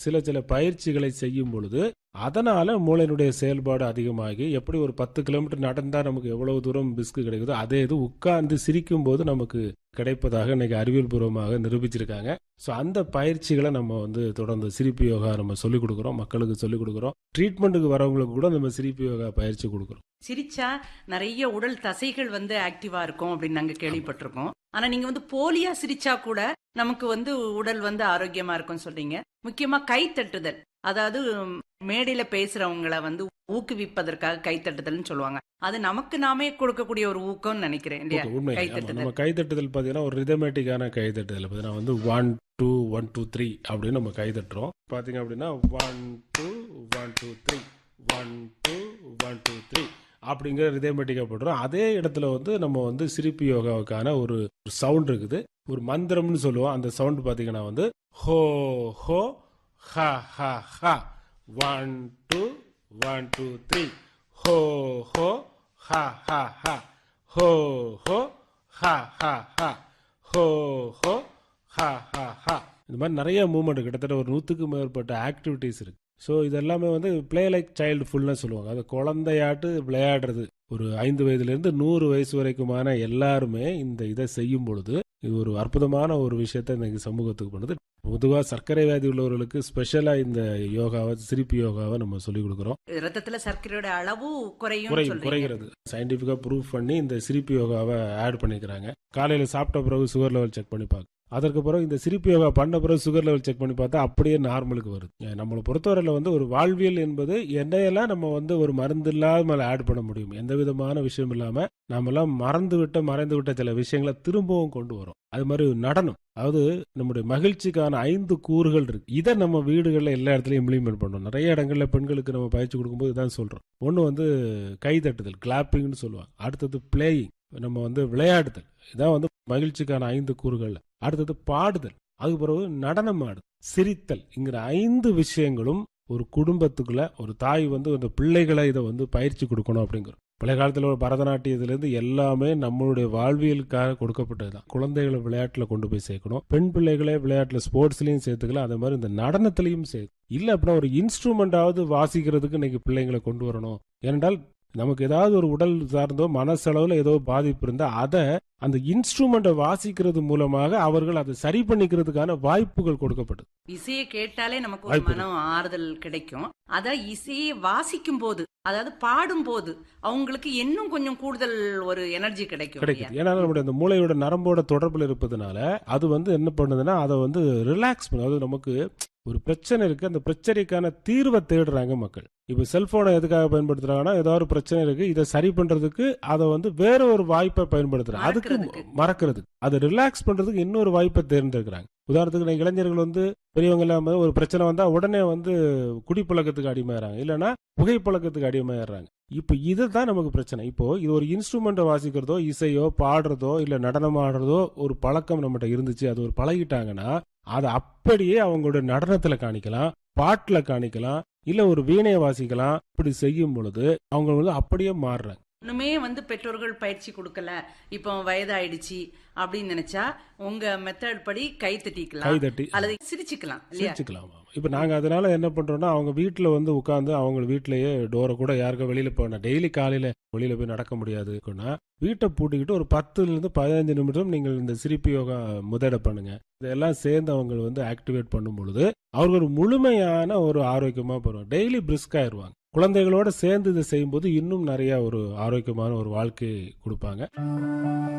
சில சில பயிற்சிகளை செய்யும் பொழுது அதனால மூளையினுடைய செயல்பாடு அதிகமாகி எப்படி ஒரு பத்து கிலோமீட்டர் நடந்தா நமக்கு எவ்வளவு தூரம் பிஸ்கு கிடைக்குதோ அதே இது உட்கார்ந்து சிரிக்கும் போது நமக்கு கிடைப்பதாக இன்னைக்கு அறிவியல் பூர்வமாக நிரூபிச்சிருக்காங்க ஸோ அந்த பயிற்சிகளை நம்ம வந்து தொடர்ந்து சிரிப்பு யோகா நம்ம சொல்லிக் கொடுக்குறோம் மக்களுக்கு சொல்லிக் கொடுக்குறோம் ட்ரீட்மெண்ட்டுக்கு வரவங்களுக்கு கூட நம்ம சிரிப்பு யோகா பயிற்சி கொடுக்குறோம் சிரிச்சா நிறைய உடல் தசைகள் வந்து ஆக்டிவா இருக்கும் அப்படின்னு நாங்க கேள்விப்பட்டிருக்கோம் ஆனா நீங்க வந்து போலியா சிரிச்சா கூட நமக்கு வந்து உடல் வந்து ஆரோக்கியமா இருக்கும்னு சொல்றீங்க முக்கியமா கை தட்டுதல் அதாவது ம், மேடையில பேசுறவங்கள வந்து ஊக்குவிப்பதற்காக கை தட்டுதல்னு சொல்லுவாங்க அது நமக்கு நாமே கொடுக்கக்கூடிய ஒரு ஊக்கம்னு நினைக்கிறேன் இல்லையா ஓகே, உண்மை கை ஆமா, தட்டுதல் நம்ம கைதட்டுதல் பார்த்தீங்கன்னா ஒரு ரிதமேட்டிக்கான கைதட்டுதல் பார்த்தீங்கன்னா வந்து one two one two three அப்படின்னு நம்ம கை தட்டுறோம் பார்த்தீங்க அப்படின்னா one two one two three one two one two three அப்படிங்கிற ரிதமேட்டிக்காக போடுறோம் அதே இடத்துல வந்து நம்ம வந்து சிரிப்பு யோகாவுக்கான ஒரு சவுண்ட் இருக்குது ஒரு மந்திரம்னு சொல்லுவோம் அந்த சவுண்ட் பார்த்தீங்கன்னா வந்து ஹோ ஹோ ஹா ஹா ஹா one two one two three ஹோ ஹோ ஹா ஹா ஹா ஹோ ஹோ ஹா ஹா ஹா ஹோ ஹோ ஹா ஹா ஹா இந்த மாதிரி நிறைய மூமெண்ட் கிட்டத்தட்ட ஒரு நூற்றுக்கு மேற்பட்ட ஆக்டிவிட்டீஸ் இருக்கு ஸோ இது எல்லாமே வந்து பிளே லைக் சைல்டு ஃபுல்னஸ் சொல்லுவாங்க அது குழந்தையாட்டு விளையாடுறது ஒரு ஐந்து வயதுலேருந்து நூறு வயசு வரைக்குமான எல்லாருமே இந்த இதை செய்யும் பொழுது இது ஒரு அற்புதமான ஒரு விஷயத்த இன்னைக்கு சமூகத்துக்கு பண்ணுது பொதுவாக சர்க்கரை வியாதி உள்ளவர்களுக்கு ஸ்பெஷலாக இந்த யோகாவை சிரிப்பு யோகாவை நம்ம சொல்லிக் கொடுக்குறோம் ரத்தத்துல சர்க்கரையோட அளவு குறையும் குறை சொல்றீங்க குறைகிறது சயின்டிஃபிக்காக ப்ரூவ் பண்ணி இந்த சிரிப்பு யோகாவை ஆட் பண்ணிக்கிறாங்க காலையில் சாப்பிட்ட பிறகு சுகர் லெவல் செக் பண்ணி பார்க்க அதற்கு பிறகு இந்த சிரிப்பு யோகா பண்ண பிறகு சுகர் லெவல் செக் பண்ணி பார்த்தா அப்படியே நார்மலுக்கு வருது அஹ் நம்மளை பொறுத்தவரையில் வந்து ஒரு வாழ்வியல் என்பது என்னையெல்லாம் நம்ம வந்து ஒரு மருந்து இல்லாத மேலே ஆட் பண்ண முடியும் எந்த விதமான விஷயம் இல்லாமல் நாமெல்லாம் மறந்து விட்ட மறைந்து விட்ட சில விஷயங்களை திரும்பவும் கொண்டு வரோம் அது மாதிரி நடனம் அதாவது நம்முடைய மகிழ்ச்சிக்கான ஐந்து கூறுகள் இருக்கு இதை நம்ம வீடுகளில் எல்லா இடத்துலையும் இம்ப்ளிமெண்ட் பண்ணணும் நிறைய இடங்கள்ல பெண்களுக்கு நம்ம பயிற்சி கொடுக்கும்போது இதான் சொல்றோம் ஒன்று வந்து கை தட்டுதல் கிளாப்பிங்னு சொல்லுவாங்க அடுத்தது பிளேயிங் நம்ம வந்து விளையாடுதல் இதான் வந்து மகிழ்ச்சிக்கான ஐந்து கூறுகள் அடுத்தது பாடுதல் அதுக்கு பிறகு நடனம் ஆடுதல் சிரித்தல் இங்கிற ஐந்து விஷயங்களும் ஒரு குடும்பத்துக்குள்ள ஒரு தாய் வந்து அந்த பிள்ளைகளை இதை வந்து பயிற்சி கொடுக்கணும் அப்படிங்கிறோம் பழைய காலத்தில் ஒரு பரதநாட்டியத்திலேருந்து எல்லாமே நம்மளுடைய வாழ்வியலுக்காக கொடுக்கப்பட்டதுதான் குழந்தைகளை விளையாட்டில் கொண்டு போய் சேர்க்கணும் பெண் பிள்ளைகளை விளையாட்டில் ஸ்போர்ட்ஸ்லையும் சேர்த்துக்கலாம் அதே மாதிரி இந்த நடனத்திலையும் சேர்க்கணும் இல்லை அப்படின்னா ஒரு இன்ஸ்ட்ருமெண்டாவது வாசிக்கிறதுக்கு இன்னைக்கு பிள்ளைங்களை கொண்டு வரணும் ஏனென்றால் நமக்கு ஏதாவது ஒரு உடல் சார்ந்தோ மனசளவில் ஏதோ பாதிப்பு இருந்தால் அதை அந்த இன்ஸ்ட்ருமெண்ட்டை வாசிக்கிறது மூலமாக அவர்கள் அதை சரி பண்ணிக்கிறதுக்கான வாய்ப்புகள் கொடுக்கப்பட்டது இசையை கேட்டாலே நமக்கு ஒரு வாய்ப்பு மனம் ஆறுதல் கிடைக்கும் அத இசையை வாசிக்கும் போது அதாவது பாடும் போது அவங்களுக்கு இன்னும் கொஞ்சம் கூடுதல் ஒரு எனர்ஜி கிடைக்கும் இல்லையா? கிடைக்குது ஏன்னா நம்முடைய அந்த மூளையோட நரம்போட தொடர்பில் இருப்பதனால அது வந்து என்ன பண்ணுதுன்னா அதை வந்து ரிலாக்ஸ் பண்ணும் அதாவது நமக்கு ஒரு பிரச்சனை இருக்கு அந்த பிரச்சனைக்கான தீர்வை தேடுறாங்க மக்கள் இப்போ செல்போனை எதுக்காக பயன்படுத்துறாங்கன்னா ஏதாவது ஒரு பிரச்சனை இருக்கு இதை சரி பண்றதுக்கு அதை வந்து வேற ஒரு வாய்ப்பை பயன்படுத்துறாங்க அதுக்கு மறக்கறதுக்கு. மறக்கிறதுக்கு அதை ரிலாக்ஸ் பண்றதுக்கு இன்னொரு வாய்ப்பை தேர்ந்தெடுக்கிறாங்க உதாரணத்துக்கு நான் இளைஞர்கள் வந்து பெரியவங்க எல்லாம் வந்து ஒரு பிரச்சனை வந்தா உடனே வந்து குடிப்பழக்கத்துக்கு அடிமையாறாங்க இல்லைன்னா புகைப்பழக்கத்துக்கு அடிமையாடுறாங்க இப்போ இதுதான் நமக்கு பிரச்சனை இப்போ இது ஒரு இன்ஸ்ட்ருமெண்ட்டை வாசிக்கிறதோ இசையோ பாடுறதோ இல்ல நடனம் ஆடுறதோ ஒரு பழக்கம் நம்மகிட்ட இருந்துச்சு அது ஒரு பழகிட்டாங்கன்னா அதை அப்படியே அவங்களோட நடனத்துல காணிக்கலாம் பாட்டுல காணிக்கலாம் இல்ல ஒரு வீணையை வாசிக்கலாம் இப்படி செய்யும் பொழுது அவங்க வந்து அப்படியே மாறுறாங்க இன்னுமே வந்து பெற்றோர்கள் பயிற்சி கொடுக்கல இப்போ வயதாயிடுச்சு அப்படின்னு நினைச்சா உங்க மெத்தட் படி கை தட்டிக்கலாம் கைதட்டி அல்லது சிரிச்சுக்கலாம் இல்லையா சிரிச்சுக்கலாம் இப்போ நாங்க அதனால என்ன பண்றோம்னா அவங்க வீட்டுல வந்து உட்காந்து அவங்க வீட்லயே டோரை கூட யாருக்கும் வெளியில போன டெய்லி காலையில வெளியில போய் நடக்க முடியாதுன்னா வீட்டை பூட்டிக்கிட்டு ஒரு பத்துல இருந்து பதினஞ்சு நிமிடம் நீங்கள் இந்த சிரிப்பு யோகா முதட பண்ணுங்க இதெல்லாம் சேர்ந்து அவங்க வந்து ஆக்டிவேட் பண்ணும் பொழுது அவர்கள் ஒரு முழுமையான ஒரு ஆரோக்கியமா போறோம் டெய்லி பிரிஸ்க் ஆயிருவாங்க குழந்தைகளோட சேர்ந்து இதை செய்யும்போது இன்னும் நிறைய ஒரு ஆரோக்கியமான ஒரு வாழ்க்கையை கொடுப்பாங்க